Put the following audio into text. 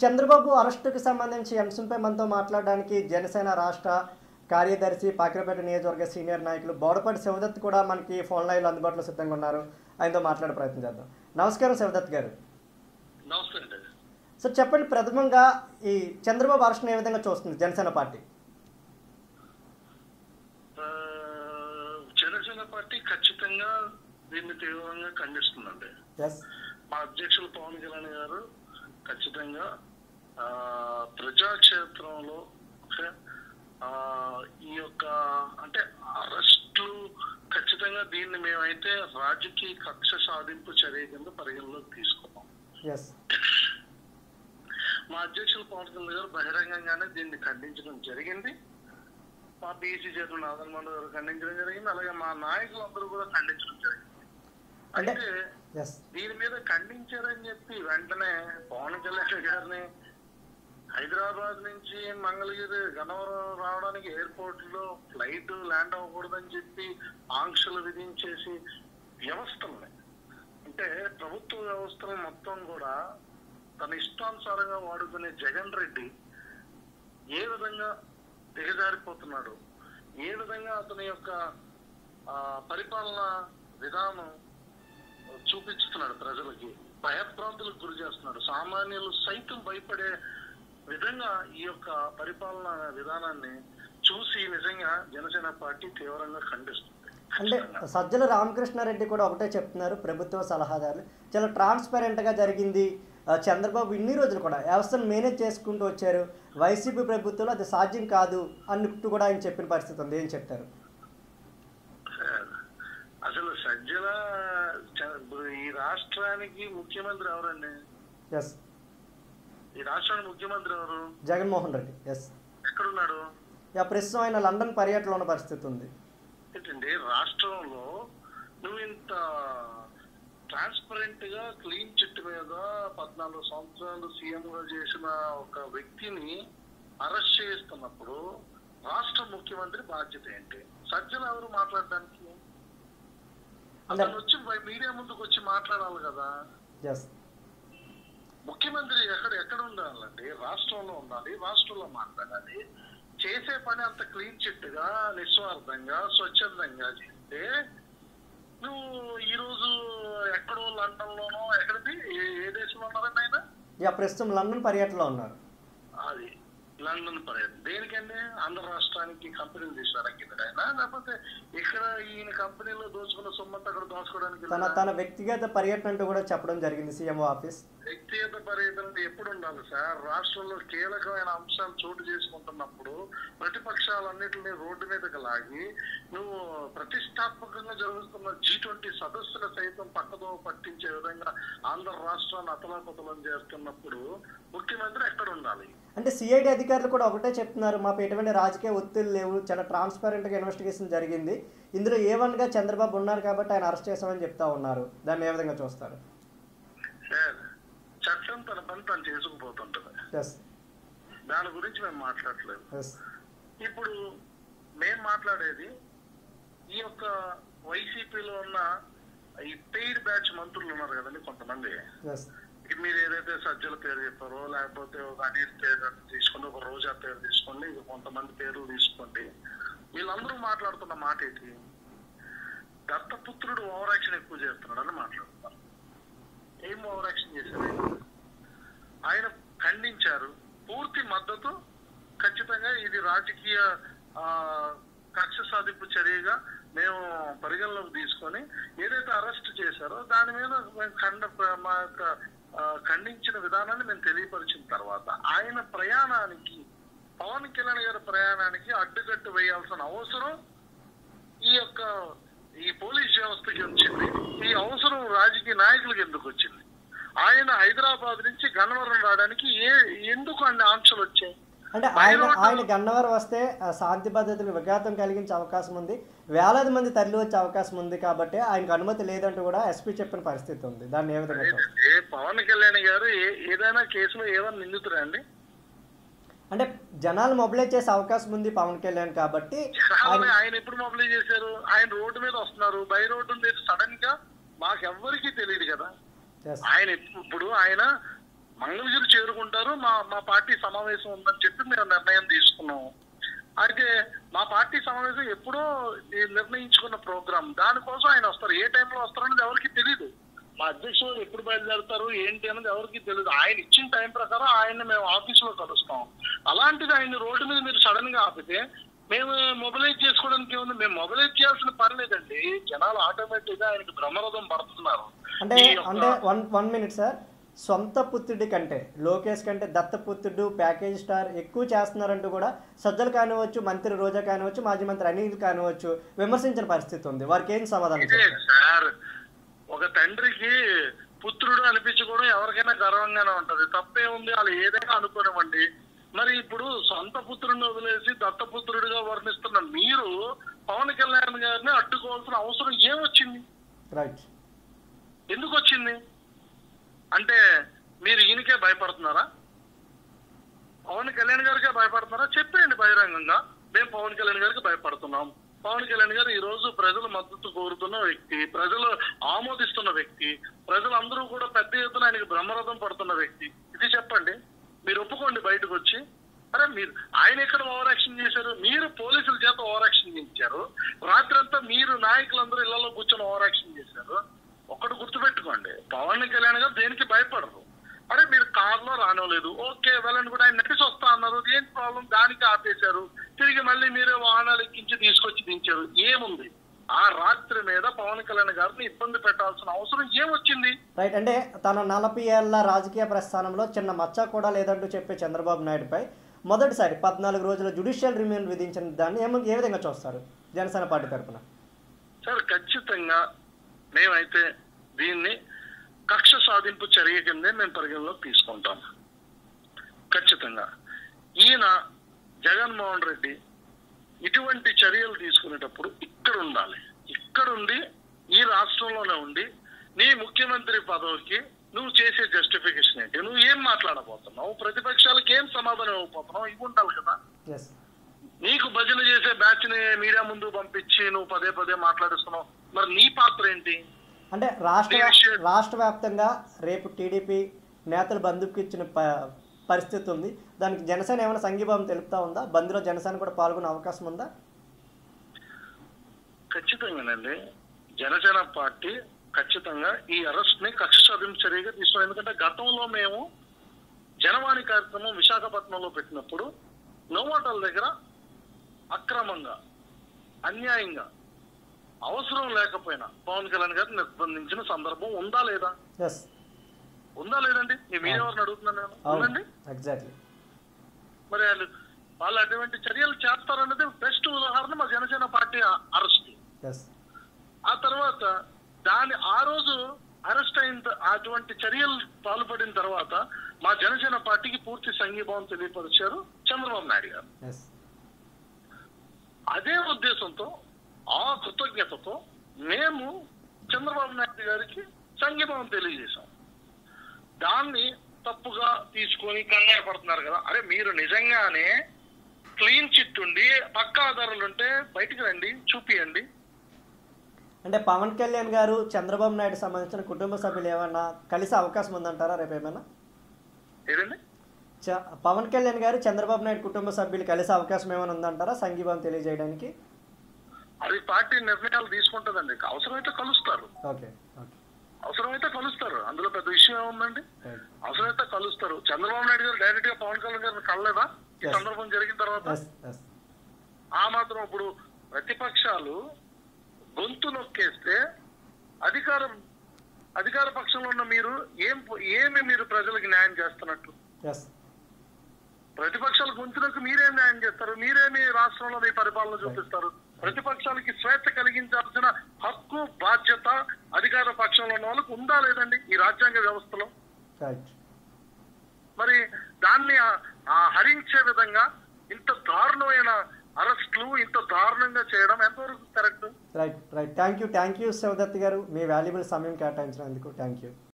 చంద్రబాబు అరెస్టుకు సంబంధించి అంశంపై మనతో మాట్లాడడానికి జనసేన రాష్ట్ర కార్యదర్శి పాకిరపేట నియోజకవర్గ సీనియర్ నాయకులు బోడపాటి శివదత్ కూడా మనకి ఫోన్ లైన్లో అందుబాటులో సిద్ధంగా ఉన్నారు ఆయనతో మాట్లాడే ప్రయత్నం చేద్దాం నమస్కారం శివదత్ గారు నమస్తే అండి సార్ చెప్పండి ప్రథమంగా ఈ చంద్రబాబు అరెస్ట్ని ఏ విధంగా చూస్తుంది జనసేన పార్టీ ఆ, జనసేన పార్టీ ఖచ్చితంగా దీన్ని తీవ్రంగా ఖండిస్తుందండి ఎస్ మా అధ్యక్షులు పవన్ కళ్యాణ్ గారు ఖచ్చితంగా ఆ, ప్రజాక్షేత్రంలో ఓకే, ఆ, ఈ యొక్క అంటే అరెస్టులు ఖచ్చితంగా దీన్ని మేమైతే రాజకీయ కక్ష సాధింపు చర్య కింద పరిగణలోకి తీసుకున్నాం ఎస్ మా అధ్యక్షులు పవన్ కళ్యాణ్ గారు బహిరంగంగానే దీన్ని ఖండించడం జరిగింది మా బీసీ చైర్మన్ నాదన్ మనోహర్ గారు ఖండించడం జరిగింది అలాగే మా నాయకులందరూ కూడా ఖండించడం జరిగింది అంటే అయితే ఎస్ దీని మీద ఖండించారని చెప్పి వెంటనే పవన్ కళ్యాణ్ గారిని హైదరాబాద్ నుంచి మంగళగిరి గన్నవరం రావడానికి ఎయిర్పోర్ట్ లో ఫ్లైట్ ల్యాండ్ అవ్వకూడదని చెప్పి ఆంక్షలు విధించేసి వ్యవస్థల్ని అంటే ప్రభుత్వ వ్యవస్థలు మొత్తం కూడా తన ఇష్టానుసారంగా వాడుకునే జగన్ రెడ్డి ఏ విధంగా దిగజారిపోతున్నాడు ఏ విధంగా అతని యొక్క ఆ, పరిపాలన విధానం చూపిస్తున్నాడు ప్రజలకి భయభ్రాంతులకు గురి చేస్తున్నాడు సామాన్యులు సైతం భయపడే విధంగా ఈ యొక్క పరిపాలన విధానాన్ని చూసి నిజంగా జనసేన పార్టీ తీవ్రంగా ఖండిస్తుంది అంటే ఖచ్చితంగా. సజ్జల రామకృష్ణారెడ్డి కూడా ఒకటే చెప్తున్నారు ప్రభుత్వ సలహాదారులు చాలా ట్రాన్స్పరెంట్గా జరిగింది ఆ, చంద్రబాబు ఇన్ని రోజులు కూడా వ్యవస్థను మేనేజ్ చేసుకుంటూ వచ్చారు వైసీపీ ప్రభుత్వంలో అది సాధ్యం కాదు అన్నట్టు కూడా ఆయన చెప్పిన పరిస్థితి ఉంది ఏం చెప్తారు అసలు సజ్జల చ- ఇప్పుడు ఈ రాష్ట్రానికి ముఖ్యమంత్రి ఎవరండి ఎస్ ఈ రాష్ట్రానికి ముఖ్యమంత్రి ఎవరు జగన్మోహన్ రెడ్డి ఎస్ ఎక్కడున్నాడు ఇక ప్రస్తుతం ఆయన లండన్ పర్యటనలో ఉన్న పరిస్థితి ఉంది ఏంటండి రాష్ట్రంలో నువ్వు ఇంత ట్రాన్స్పరెంట్ గా క్లీన్ చిట్ మీద పద్నాలుగు సంవత్సరాలు సీఎం గా చేసిన ఒక వ్యక్తిని అరెస్ట్ చేస్తున్నప్పుడు రాష్ట్ర ముఖ్యమంత్రి బాధ్యత ఏంటి సజ్జలు ఎవరు మాట్లాడడానికి అంటే అతను వచ్చి మీడియా ముందుకు వచ్చి మాట్లాడాలి కదా ఎస్ ముఖ్యమంత్రి ఎక్కడ ఎక్కడ ఉండాలండి రాష్ట్రంలో ఉండాలి రాష్ట్రంలో మాట్లాడాలి చేసే పని అంత క్లీన్ చిట్ గా నిస్వార్థంగా స్వచ్ఛందంగా చేస్తే నువ్వు ఈ రోజు ఎక్కడో లండన్ లోనో ఎక్కడిది ఏ- ఏ దేశంలో ఉన్నారండి ఆయన ఇక ప్రస్తుతం లండన్ పర్యటనలో ఉన్నారు అది లండన్ పర్యటన దేనికండి ఆంధ్ర రాష్ట్రానికి కంపెనీలు తీసుకురాకి ఆయన లేకపోతే ఇక్కడ ఈయన కంపెనీలో దోచుకున్న సొమ్మంతా అక్కడ దోచుకోవడానికి తన వెళ్ళాడా? తన వ్యక్తిగత పర్యటన అంటూ కూడా చెప్పడం జరిగింది సీఎంఓ ఆఫీస్ వ్యక్తిగత పర్యటన ఎప్పుడు ఉండాలి సార్ రాష్ట్రంలో కీలకమైన అంశాలు చోటు చేసుకుంటున్నప్పుడు ప్రతిపక్షాలన్నింటినీ రోడ్డు మీదకి లాగి నువ్వు ప్రతిష్టాత్మకంగా జరుగుతున్న జీ ట్వంటీ సదస్సుల సైతం పక్కదో పట్టించే విధంగా ఆంధ్ర రాష్ట్రాన్ని అతలాకుతలం చేస్తున్నప్పుడు ముఖ్యమంత్రి ఎక్కడ ఉండాలి అంటే సిఐడి అధికారులు కూడా ఒకటే చెప్తున్నారు మాకు ఎటువంటి రాజకీయ ఒత్తిళ్ళు లేవు చాలా ట్రాన్స్పరెంట్గా ఇన్వెస్టిగేషన్ జరిగింది ఇందులో ఏ వన్గా చంద్రబాబు ఉన్నారు కాబట్టి ఆయన అరెస్ట్ చేశామని చెప్తా ఉన్నారు దాన్ని ఏ విధంగా చూస్తారు సార్ చట్టం తన పని తను చేసుకుపోతుంటది ఎస్ దాని గురించి మేము మాట్లాడలేదు ఎస్ ఇప్పుడు మేం మాట్లాడేది ఈ యొక్క వైసీపీలో ఉన్న ఈ పెయిడ్ బ్యాచ్ మంత్రులు ఉన్నారు కదండి కొంతమంది ఎస్ ఇది మీరు ఏదైతే సజ్జల పేరు చెప్పారో లేకపోతే ఒక అనిల్ పేరు తీసుకోండి ఒక రోజా పేరు తీసుకోండి ఇక కొంతమంది పేర్లు తీసుకోండి వీళ్ళందరూ మాట్లాడుతున్న మాట ఏంటి దత్తపుత్రుడు ఓవర్ యాక్షన్ ఎక్కువ చేస్తున్నాడు అని మాట్లాడుతున్నారు ఏం ఓవర్ యాక్షన్ చేశారు ఆయన? ఆయన ఖండించారు పూర్తి మద్దతు ఖచ్చితంగా ఇది రాజకీయ ఆ, కక్ష సాధింపు చర్యగా మేము పరిగణలోకి తీసుకొని ఏదైతే అరెస్ట్ చేశారో దాని మీద మేము ఖండ మా యొక్క ఆ, ఖండించిన విధానాన్ని మేము తెలియపరిచిన తర్వాత ఆయన ప్రయాణానికి పవన్ కళ్యాణ్ గారి ప్రయాణానికి అడ్డుకట్టు వేయాల్సిన అవసరం ఈ యొక్క ఈ పోలీస్ వ్యవస్థకి వచ్చింది ఈ అవసరం రాజకీయ నాయకులకు ఎందుకు వచ్చింది ఆయన హైదరాబాద్ నుంచి గన్నవరం రావడానికి ఏ ఎందుకు అన్ని ఆంక్షలు వచ్చాయి అంటే ఆయన ఆయన గన్నవరం వస్తే ఆ, శాంతి భద్రతలకు విఘాతం కలిగించే అవకాశం ఉంది వేలాది మంది తరలి వచ్చే అవకాశం ఉంది కాబట్టి ఆయనకు అనుమతి లేదంటూ కూడా ఎస్పీ చెప్పిన పరిస్థితి ఉంది దాన్ని ఏ విధంగా చూస్తారు? ఏ పవన్ కళ్యాణ్ గారు ఏ- ఏదైనా కేసులో ఏమైనా నిందితురా అండి అంటే జనాలు మొబిలైజ్ చేసే అవకాశం ఉంది పవన్ కళ్యాణ్ కాబట్టి కావాలని ఆయన ఎప్పుడు మొబిలైజ్ చేశారు ఆయన రోడ్డు మీద వస్తున్నారు బై రోడ్డు మీద సడన్ గా మాకెవ్వరికీ తెలియదు కదా ఎస్ ఆయన ఎప్పు- ఇప్పుడు ఆయన మంగళగిరి చేరుకుంటారు మా మా పార్టీ సమావేశం ఉందని చెప్పి మేము నిర్ణయం తీసుకున్నాం అయితే మా పార్టీ సమావేశం ఎప్పుడో ఈ నిర్ణయించుకున్న ప్రోగ్రామ్ దానికోసం ఆయన వస్తారు ఏ టైంలో వస్తారనేది ఎవరికి తెలియదు మా అధ్యక్షులు ఎప్పుడు బయలుదేరుతారు ఏంటి అనేది ఎవరికి తెలియదు ఆయన ఇచ్చిన టైం ప్రకారం ఆయన మేము ఆఫీసులో కలుస్తాం అలాంటిది ఆయన రోడ్డు మీద మీరు సడన్ గా ఆపితే మేము మొబిలైజ్ చేసుకోవడానికి ఏముంది మేము మొబిలైజ్ చేయాల్సిన పని లేదండి జనాలు ఆటోమేటిక్ గా ఆయనకి బ్రహ్మరథం పడుతున్నారు అంటే ఈ యొక్క- అంటే వన్ వన్ మినిట్ సార్ సొంత పుత్రుడి కంటే లోకేష్ కంటే దత్తపుత్రుడు ప్యాకేజ్ స్టార్ ఎక్కువ చేస్తున్నారంటూ కూడా సజ్జలు కానివచ్చు మంత్రి రోజా కానివచ్చు మాజీ మంత్రి అనిల్ కానివచ్చు విమర్శించిన పరిస్థితి ఉంది వారికి ఏం సమాధానం ఇదే చెప్తారు సార్ ఒక తండ్రికి పుత్రుడు అనిపించుకోవడం ఎవరికైనా గర్వంగానే ఉంటది తప్పే ఉంది వాళ్ళు ఏదైనా అనుకోనివ్వండి మరి ఇప్పుడు సొంత పుత్రుడిని వదిలేసి దత్తపుత్రుడిగా వర్ణిస్తున్న మీరు పవన్ కళ్యాణ్ గారిని అడ్డుకోవాల్సిన అవసరం ఏమొచ్చింది రైట్ ఎందుకు వచ్చింది అంటే మీరు ఈయనకే భయపడుతున్నారా పవన్ కళ్యాణ్ గారికే భయపడుతున్నారా చెప్పేయండి బహిరంగంగా మేము పవన్ కళ్యాణ్ గారికి భయపడుతున్నాం పవన్ కళ్యాణ్ గారు ఈ రోజు ప్రజల మద్దతు కోరుతున్న వ్యక్తి ప్రజలు ఆమోదిస్తున్న వ్యక్తి ప్రజలందరూ కూడా పెద్ద ఎత్తున ఆయనకి బ్రహ్మరథం పడుతున్న వ్యక్తి ఇది చెప్పండి మీరు ఒప్పుకోండి బయటకు వచ్చి అరే మీరు ఆయన ఎక్కడ ఓవర్ యాక్షన్ చేశారు మీరు పోలీసుల చేత ఓవర్ యాక్షన్ చేయించారు రాత్రంతా మీరు నాయకులందరూ ఇళ్లలో కూర్చొని ఓవర్ యాక్షన్ చేశారు ఒకటి గుర్తుపెట్టుకోండి పవన్ కళ్యాణ్ గారు దేనికి భయపడరు అరే మీరు కారులో రానివ్వలేదు ఓకే వెళ్ళండి కూడా ఆయన నటిసి వస్తా అన్నారు ఏం ప్రాబ్లం దానికి ఆపేశారు తిరిగి మళ్ళీ మీరే వాహనాలు ఎక్కించి తీసుకొచ్చి దించారు ఏముంది ఆ రాత్రి మీద పవన్ కళ్యాణ్ గారిని ఇబ్బంది పెట్టాల్సిన అవసరం ఏమొచ్చింది రైట్ అంటే తన నలభై ఏళ్ల రాజకీయ ప్రస్థానంలో చిన్న మచ్చ కూడా లేదంటూ చెప్పే చంద్రబాబు నాయుడుపై మొదటిసారి పద్నాలుగు రోజుల జుడిషియల్ రిమాండ్ విధించిన దాన్ని ఏమ ఏ విధంగా చూస్తారు జనసేన పార్టీ తరఫున సార్ ఖచ్చితంగా మేమైతే దీన్ని కక్ష సాధింపు చర్య కిందే మేము పరిగణలోకి తీసుకుంటాం ఖచ్చితంగా ఈయన జగన్మోహన్ రెడ్డి ఇటువంటి చర్యలు తీసుకునేటప్పుడు ఇక్కడ ఉండాలి ఇక్కడ ఉండి ఈ రాష్ట్రంలోనే ఉండి నీ ముఖ్యమంత్రి పదవికి నువ్వు చేసే జస్టిఫికేషన్ ఏంటి నువ్వు ఏం మాట్లాడబోతున్నావు ప్రతిపక్షాలకు ఏం సమాధానం ఇవ్వబోతున్నావు ఇవి ఉండాలి కదా ఎస్ నీకు భజన చేసే బ్యాచ్ ని మీడియా ముందు పంపించి నువ్వు పదే పదే మాట్లాడుస్తున్నావు మరి నీ పాత్ర ఏంటి అంటే రాష్ట్ర ఈ విషయం- రాష్ట్ర వ్యాప్తంగా రేపు టీడీపీ నేతలు బంధుకు ఇచ్చిన ప పరిస్థితి ఉంది దానికి జనసేన ఏమైనా సంఘీభావం తెలుపుతా ఉందా బంద్లో జనసేన కూడా పాల్గొనే అవకాశం ఉందా ఖచ్చితంగానండి జనసేన పార్టీ ఖచ్చితంగా ఈ అరెస్ట్ ని కక్ష సాధింపు చర్యగా తీసుకున్నాం ఎందుకంటే గతంలో మేము జనవాణి కార్యక్రమం విశాఖపట్నంలో పెట్టినప్పుడు నోవాటల దగ్గర అక్రమంగా అన్యాయంగా అవసరం లేకపోయినా పవన్ కళ్యాణ్ గారిని నిర్బంధించిన సందర్భం ఉందా లేదా ఎస్ ఉందా లేదండి మీ మీరెవరిని అడుగుతున్నాను నేను అవును ఉందండి ఎగ్జాక్ట్లీ మరి వాళ్ళు వాళ్ళు అటువంటి చర్యలు చేస్తారన్నది బెస్ట్ ఉదాహరణ మా జనసేన పార్టీ అరెస్ట్ ఎస్ ఆ తర్వాత దాని ఆ రోజు అరెస్ట్ అయిన త- అటువంటి చర్యలు పాల్పడిన తర్వాత మా జనసేన పార్టీకి పూర్తి సంఘీభావం తెలియపరిచారు చంద్రబాబు నాయుడు గారు ఎస్ అదే ఉద్దేశంతో ఆ కృతజ్ఞతతో మేము చంద్రబాబు నాయుడు గారికి సంఘీభావం తెలియజేశాం దాన్ని తప్పుగా తీసుకొని కంగారు పడుతున్నారు కదా అరే మీరు నిజంగానే క్లీన్ చిట్ ఉండి పక్కా ఆధారాలు ఉంటే బయటికి రండి చూపియండి అంటే పవన్ కళ్యాణ్ గారు చంద్రబాబు నాయుడు సంబంధించిన కుటుంబ సభ్యులు ఏమైనా కలిసే అవకాశం ఉందంటారా రేపు ఏమైనా ఏదండి చ- పవన్ కళ్యాణ్ గారు చంద్రబాబు నాయుడు కుటుంబ సభ్యులు కలిసే అవకాశం ఏమైనా ఉందంటారా సంఘీభావం తెలియజేయడానికి అది పార్టీ నిర్ణయాలు తీసుకుంటుందండి అవసరమైతే కలుస్తారు ఓకే ఓకే అవసరమైతే కలుస్తారు అందులో పెద్ద విషయం ఏముందండి రైట్ అవసరమైతే కలుస్తారు చంద్రబాబు నాయుడు గారు డైరెక్ట్ గా పవన్ కళ్యాణ్ గారిని కలలేదా ఈ Yes. సందర్భం జరిగిన తర్వాత ఎస్ ఎస్ ఆ మాత్రం ఇప్పుడు ప్రతిపక్షాలు గొంతు నొక్కేస్తే అధికారం అధికార పక్షంలో ఉన్న మీరు ఏం ఏమి మీరు ప్రజలకు న్యాయం చేస్తున్నట్టు ఎస్ ప్రతిపక్షాల గొంతులకు మీరేం న్యాయం చేస్తారు మీరేమి రాష్ట్రంలో మీ పరిపాలన చూపిస్తారు ప్రతిపక్షాలకి స్వేచ్ఛ కలిగించాల్సిన హక్కు బాధ్యత అధికార పక్షంలో ఉన్న వాళ్ళకు ఉందా లేదండి ఈ రాజ్యాంగ వ్యవస్థలో రైట్ మరి దాన్ని ఆ- ఆ హరించే విధంగా ఇంత దారుణమైన అరెస్టులు ఇంత దారుణంగా చేయడం ఎంతవరకు correct right right thank you thank you Shivadatt గారు మీ వాల్యుబుల్ సమయం కేటాయించినందుకు థ్యాంక్ యూ